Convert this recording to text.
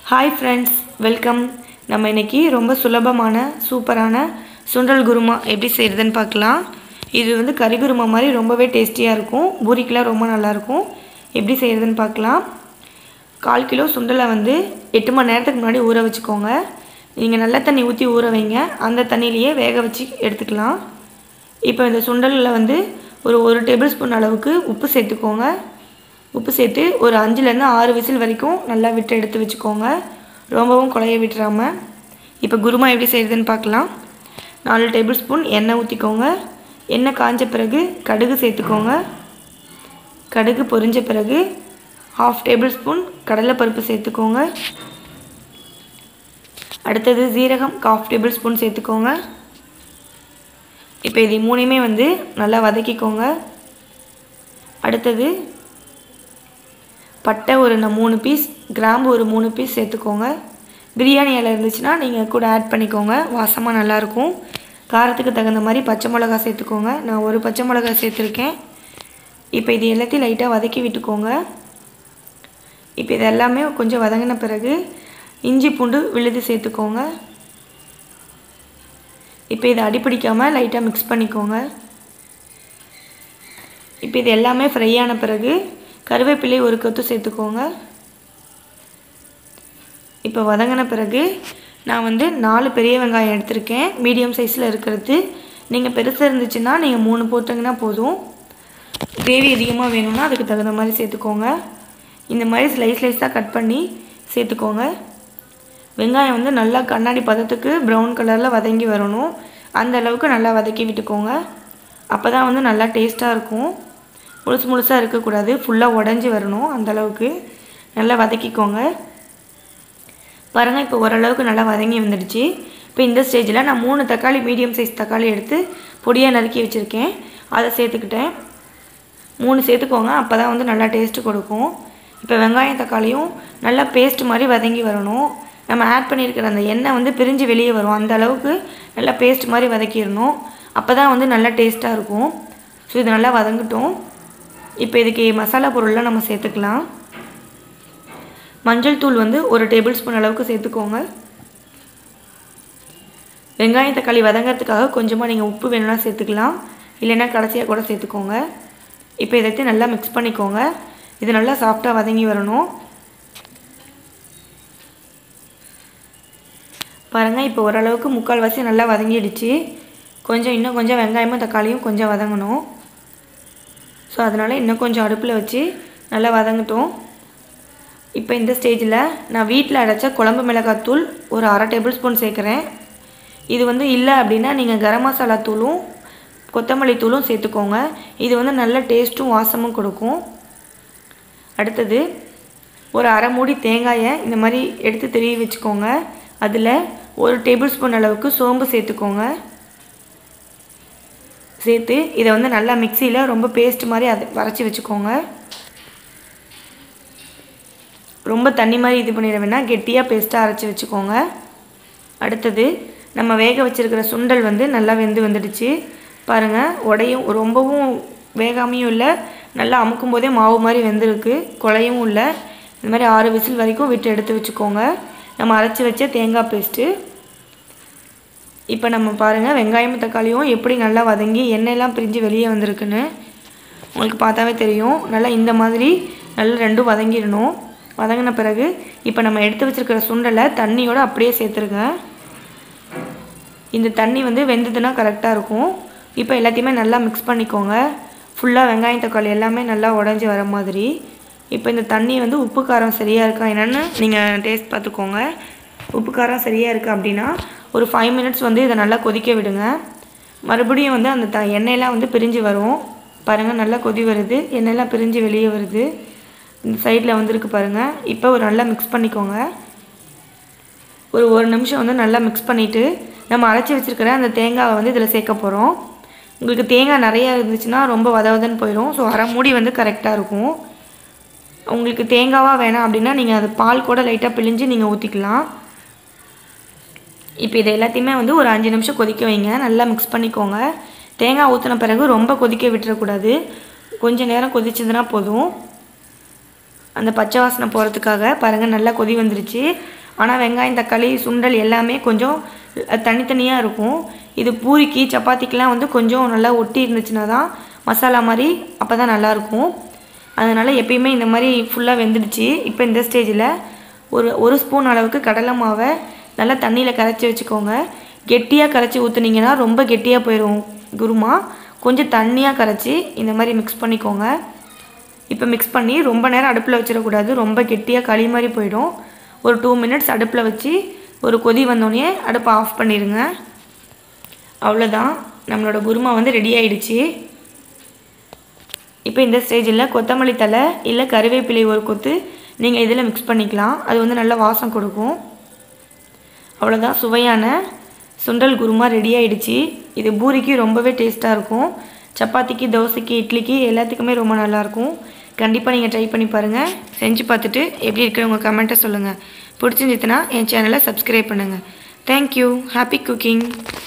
hi friends welcome நம்ம இன்னைக்கு ரொம்ப சுலபமான சூப்பரான சுண்டல் குருமா எப்படி செய்கிறதுன்னு பார்க்கலாம் இது வந்து கறி குருமா மாதிரி ரொம்பவே டேஸ்டியாக இருக்கும் பூரிக்கெலாம் ரொம்ப நல்லாயிருக்கும் எப்படி செய்கிறதுன்னு பார்க்கலாம் கால் கிலோ சுண்டலை வந்து எட்டு மணி நேரத்துக்கு முன்னாடி ஊற வச்சுக்கோங்க நீங்கள் நல்ல தண்ணி ஊற்றி ஊற வைங்க அந்த தண்ணியிலையே வேக வச்சு எடுத்துக்கலாம் இப்போ இந்த சுண்டலில் வந்து ஒரு ஒரு டேபிள் ஸ்பூன் அளவுக்கு உப்பு சேர்த்துக்கோங்க உப்பு சேர்த்து ஒரு அஞ்சுலேருந்து ஆறு விசில் வரைக்கும் நல்லா விட்டு எடுத்து வச்சுக்கோங்க ரொம்பவும் குழைய விட்டுறாமல் இப்போ குருமா எப்படி செய்கிறதுன்னு பார்க்கலாம் நாலு டேபிள் ஸ்பூன் எண்ணெய் ஊற்றிக்கோங்க எண்ணெய் காஞ்ச பிறகு கடுகு சேர்த்துக்கோங்க கடுகு பொரிஞ்ச பிறகு ஹாஃப் டேபிள் ஸ்பூன் கடலைப்பருப்பு சேர்த்துக்கோங்க அடுத்தது ஜீரகம் காஃப் டேபிள் ஸ்பூன் சேர்த்துக்கோங்க இப்போ இது மூணையுமே வந்து நல்லா வதக்கிக்கோங்க அடுத்தது பட்டை ஒரு ந- மூணு பீஸ் கிராம்பு ஒரு மூணு பீஸ் சேர்த்துக்கோங்க பிரியாணி இலை இருந்துச்சுன்னா நீங்கள் கூட ஆட் பண்ணிக்கோங்க வாசமாக நல்லாயிருக்கும் காரத்துக்கு தகுந்த மாதிரி பச்சை மிளகா சேர்த்துக்கோங்க நான் ஒரு பச்சை மிளகா சேர்த்துருக்கேன் இப்போ இது எல்லாத்தையும் லைட்டாக வதக்கி விட்டுக்கோங்க இப்போ இது எல்லாமே கொஞ்சம் வதங்கின பிறகு இஞ்சி பூண்டு விழுது சேர்த்துக்கோங்க இப்போ இதை அடிப்பிடிக்காமல் லைட்டாக மிக்ஸ் பண்ணிக்கோங்க இப்போ இது எல்லாமே ஃப்ரை ஆன பிறகு கருவேப்பிலை ஒரு கொத்து சேர்த்துக்கோங்க இப்போ வதங்கின பிறகு நான் வந்து நாலு பெரிய வெங்காயம் எடுத்திருக்கேன் மீடியம் சைஸில் இருக்கிறது நீங்கள் பெருசாக இருந்துச்சுன்னா நீங்கள் மூணு போட்டிங்கன்னா போதும் கிரேவி அதிகமாக வேணும்னா அதுக்கு தகுந்த மாதிரி சேர்த்துக்கோங்க இந்த மாதிரி ஸ்லைஸ் ஸ்லைஸாக கட் பண்ணி சேர்த்துக்கோங்க வெங்காயம் வந்து நல்லா கண்ணாடி பதத்துக்கு ப்ரௌன் கலரில் வதங்கி வரணும் அந்த அளவுக்கு நல்லா வதக்கி விட்டுக்கோங்க அப்போ தான் வந்து நல்லா டேஸ்ட்டாக இருக்கும் முழுசு முழுசாக இருக்கக்கூடாது ஃபுல்லாக உடஞ்சி வரணும் அந்த அளவுக்கு நல்லா வதக்கிக்கோங்க பாருங்கள் இப்போ ஓரளவுக்கு நல்லா வதங்கி வந்துடுச்சு இப்போ இந்த ஸ்டேஜில் நான் மூணு தக்காளி மீடியம் சைஸ் தக்காளி எடுத்து பொடியாக நறுக்கி வச்சுருக்கேன் அதை சேர்த்துக்கிட்டேன் மூணு சேர்த்துக்கோங்க அப்போ தான் வந்து நல்லா டேஸ்ட்டு கொடுக்கும் இப்போ வெங்காயம் தக்காளியும் நல்லா பேஸ்ட் மாதிரி வதங்கி வரணும் நம்ம ஆட் பண்ணியிருக்கிற அந்த எண்ணெய் வந்து பிரிஞ்சு வெளியே வரும் அந்த அளவுக்கு நல்லா பேஸ்ட் மாதிரி வதக்கிடணும் அப்போ தான் வந்து நல்லா டேஸ்ட்டாக இருக்கும் ஸோ இது நல்லா வதங்கட்டும் இப்போ இதுக்கு மசாலா பொருள்லாம் நம்ம சேர்த்துக்கலாம் மஞ்சள் தூள் வந்து ஒரு டேபிள் ஸ்பூன் அளவுக்கு சேர்த்துக்கோங்க வெங்காயம் தக்காளி வதங்கிறதுக்காக கொஞ்சமாக நீங்கள் உப்பு வேணும்னா சேர்த்துக்கலாம் இல்லைன்னா கடைசியாக கூட சேர்த்துக்கோங்க இப்போ இதைத்தையும் நல்லா மிக்ஸ் பண்ணிக்கோங்க இது நல்லா சாஃப்டாக வதங்கி வரணும் பாருங்கள் இப்போ ஓரளவுக்கு முக்கால்வாசி நல்லா வதங்கிடுச்சு கொஞ்சம் இன்னும் கொஞ்சம் வெங்காயமும் தக்காளியும் கொஞ்சம் வதங்கணும் ஸோ அதனால் இன்னும் கொஞ்சம் அடுப்பில் வச்சு நல்லா வதங்கட்டும் இப்போ இந்த ஸ்டேஜில் நான் வீட்டில் அரைச்ச குழம்பு மிளகாத்தூள் ஒரு அரை டேபிள் ஸ்பூன் சேர்க்குறேன் இது வந்து இல்லை அப்படின்னா நீங்கள் கரம் மசாலா தூளும் கொத்தமல்லி தூளும் சேர்த்துக்கோங்க இது வந்து நல்ல டேஸ்ட்டும் வாசமும் கொடுக்கும் அடுத்தது ஒரு அரை மூடி தேங்காயை இந்த மாதிரி எடுத்து திருவி வச்சுக்கோங்க அதில் ஒரு டேபிள் ஸ்பூன் அளவுக்கு சோம்பு சேர்த்துக்கோங்க சேர்த்து இதை வந்து நல்லா மிக்சியில் ரொம்ப பேஸ்ட் மாதிரி அதை வரைச்சி வச்சுக்கோங்க ரொம்ப தண்ணி மாதிரி இது பண்ணிட வேணாம் கெட்டியாக பேஸ்ட்டாக அரைச்சி வச்சுக்கோங்க அடுத்தது நம்ம வேக வச்சிருக்கிற சுண்டல் வந்து நல்லா வெந்து வந்துடுச்சு பாருங்கள் உடையும் ரொம்பவும் வேகாமையும் இல்லை நல்லா அமுக்கும் போதே மாவு மாதிரி வெந்திருக்கு குழையும் இல்லை இந்த மாதிரி ஆறு விசில் வரைக்கும் விட்டு எடுத்து வச்சுக்கோங்க நம்ம அரைச்சி வச்ச தேங்காய் பேஸ்ட்டு இப்போ நம்ம பாருங்கள் வெங்காயமும் தக்காளியும் எப்படி நல்லா வதங்கி எண்ணெயெல்லாம் பிரிஞ்சு வெளியே வந்திருக்குன்னு உங்களுக்கு பார்த்தாவே தெரியும் நல்லா இந்த மாதிரி நல்லா ரெண்டும் வதங்கிடணும் வதங்கின பிறகு இப்போ நம்ம எடுத்து வச்சிருக்கிற சுண்டலை தண்ணியோட அப்படியே சேர்த்துருங்க இந்த தண்ணி வந்து வெந்ததுன்னா கரெக்டாக இருக்கும் இப்போ எல்லாத்தையுமே நல்லா மிக்ஸ் பண்ணிக்கோங்க ஃபுல்லாக வெங்காயம் தக்காளி எல்லாமே நல்லா உடஞ்சி வர மாதிரி இப்போ இந்த தண்ணி வந்து உப்பு காரம் சரியாக இருக்கா என்னென்னு நீங்கள் டேஸ்ட் பார்த்துக்கோங்க உப்பு காரம் சரியாக இருக்குது அப்படின்னா ஒரு ஃபைவ் மினிட்ஸ் வந்து இதை நல்லா கொதிக்க விடுங்க மறுபடியும் வந்து அந்த த எண்ணெயெல்லாம் வந்து பிரிஞ்சு வரும் பாருங்கள் நல்லா கொதி வருது எண்ணெயெல்லாம் பிரிஞ்சு வெளியே வருது இந்த சைடில் வந்திருக்கு பாருங்கள் இப்போ ஒரு நல்லா மிக்ஸ் பண்ணிக்கோங்க ஒரு ஒரு நிமிஷம் வந்து நல்லா மிக்ஸ் பண்ணிவிட்டு நம்ம அரைச்சி வச்சுருக்கிற அந்த தேங்காவை வந்து இதில் சேர்க்க போகிறோம் உங்களுக்கு தேங்காய் நிறையா இருந்துச்சுன்னா ரொம்ப வதவதன்னு போயிடும் ஸோ அரை மூடி வந்து கரெக்டாக இருக்கும் உங்களுக்கு தேங்காவாக வேணாம் அப்படின்னா நீங்கள் அது பால் கூட லைட்டாக பிழிஞ்சு நீங்கள் ஊற்றிக்கலாம் இப்போ இது எல்லாத்தையுமே வந்து ஒரு அஞ்சு நிமிஷம் கொதிக்க வைங்க நல்லா மிக்ஸ் பண்ணிக்கோங்க தேங்காய் ஊற்றின பிறகு ரொம்ப கொதிக்க விட்டுறக்கூடாது கொஞ்சம் நேரம் கொதிச்சதுன்னா போதும் அந்த பச்சை வாசனை போகிறதுக்காக பாருங்கள் நல்லா கொதி வந்துருச்சு ஆனால் வெங்காயம் தக்காளி சுண்டல் எல்லாமே கொஞ்சம் தனித்தனியாக இருக்கும் இது பூரிக்கு சப்பாத்திக்கெலாம் வந்து கொஞ்சம் நல்லா ஒட்டி இருந்துச்சுன்னா தான் மசாலா மாதிரி அப்போ தான் நல்லாயிருக்கும் அதனால் எப்பயுமே இந்த மாதிரி ஃபுல்லாக வெந்துடுச்சு இப்போ இந்த ஸ்டேஜில் ஒரு ஒரு ஸ்பூன் அளவுக்கு கடலை மாவை நல்லா தண்ணியில் கரைச்சி வச்சுக்கோங்க கெட்டியாக கரைச்சி ஊற்றுனீங்கன்னா ரொம்ப கெட்டியாக போயிடும் குருமா கொஞ்சம் தண்ணியாக கரைச்சி இந்த மாதிரி மிக்ஸ் பண்ணிக்கோங்க இப்போ மிக்ஸ் பண்ணி ரொம்ப நேரம் அடுப்பில் வச்சிடக்கூடாது ரொம்ப கெட்டியாக களி மாதிரி போயிடும் ஒரு டூ மினிட்ஸ் அடுப்பில் வச்சு ஒரு கொதி வந்தோடனே அடுப்பை ஆஃப் பண்ணிடுங்க அவ்வளோதான் நம்மளோட குருமா வந்து ரெடி ஆயிடுச்சு இப்போ இந்த ஸ்டேஜில் கொத்தமல்லி தலை இல்லை கருவேப்பிலை ஒரு கொத்து நீங்கள் இதில் மிக்ஸ் பண்ணிக்கலாம் அது வந்து நல்ல வாசம் கொடுக்கும் அவ்வளோதான் சுவையான சுண்டல் குருமா ரெடி ஆயிடுச்சு இது பூரிக்கு ரொம்பவே டேஸ்ட்டாக இருக்கும் சப்பாத்திக்கு தோசைக்கு இட்லிக்கு எல்லாத்துக்குமே ரொம்ப நல்லாயிருக்கும் கண்டிப்பாக நீங்கள் ட்ரை பண்ணி பாருங்கள் செஞ்சு பார்த்துட்டு எப்படி இருக்குன்னு உங்கள் கமெண்ட்டை சொல்லுங்கள் பிடிச்சிருந்துச்சுன்னா என் சேனலை சப்ஸ்கிரைப் பண்ணுங்கள் தேங்க்யூ ஹாப்பி குக்கிங்